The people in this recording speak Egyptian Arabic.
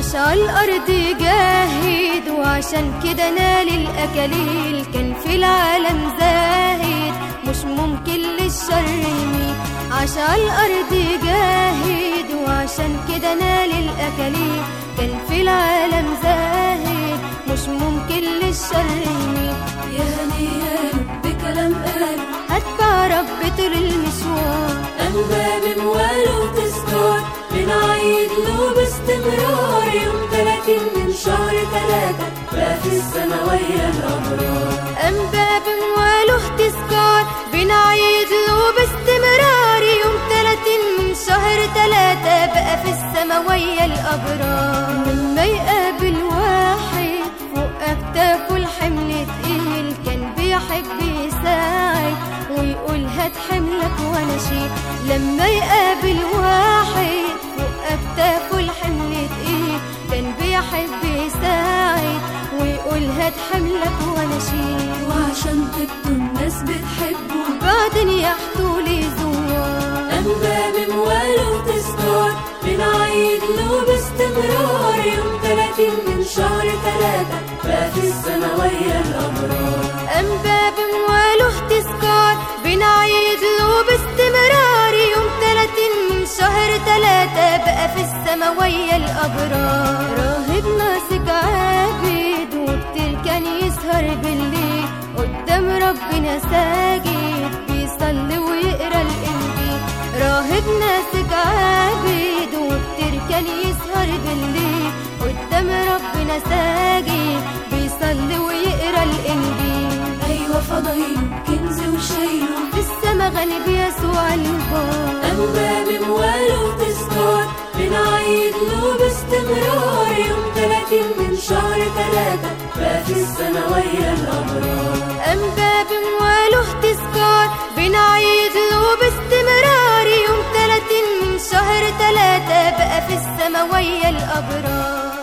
على الأرض جاهد وعشان كده نال الأكاليل كان في العالم زاهد مش ممكن للشر يميل عاش على الأرض جاهد وعشان كده نال الأكاليل كان في العالم زاهد مش ممكن للشر يميل يا هنياله بكلام قال هتبع رب طول المشوار أنباب مواله تذكار بنعيد له باستمرار يوم 30 من شهر ثلاثة بقى في السماوية الأبرار أنباب وله تذكار بنعيد له باستمرار يوم 30 من شهر تلاتة بقى في السماوية الأبرار لما يقابل واحد فوق أكتافه الحمل تقيل كان بيحب يساعد ويقول هات حملك وأنا شيل لما يقابل واحد فوق أكتافه الحمل تقيل كان بيحب يساعد ويقول هات حملك وأنا شيل وعشان تبدو الناس بتحبه بعدين يحكوا لي زوار أنباب مواله تذكار بنعيد له باستمرار يوم 30 من شهر ثلاثة بقى في السماوية الأبرار أنباب وله تذكار بنعيد له باستمرار يوم 30 من شهر تلاتة بقى في السماوية الأبرار راهب ماسك عابد وكتير كان يسهر بالليل قدام ربنا ساجد بيصلي ويقرا الإنجيل راهب ماسك عابد وكتير كان يسهر بالليل قدام ربنا ساجد بيصلي ويقرا الإنجيل أيوة فضايله كنز وشايله في السما غالب يسوع البار أنباب مواله تذكار بنعيد له باستمرار يوم 30 من شهر ثلاثة بقى في السماوية الأبرار أنباب وله تذكار بنعيد له باستمرار يوم 30 من شهر تلاتة بقى في السماوية الأبرار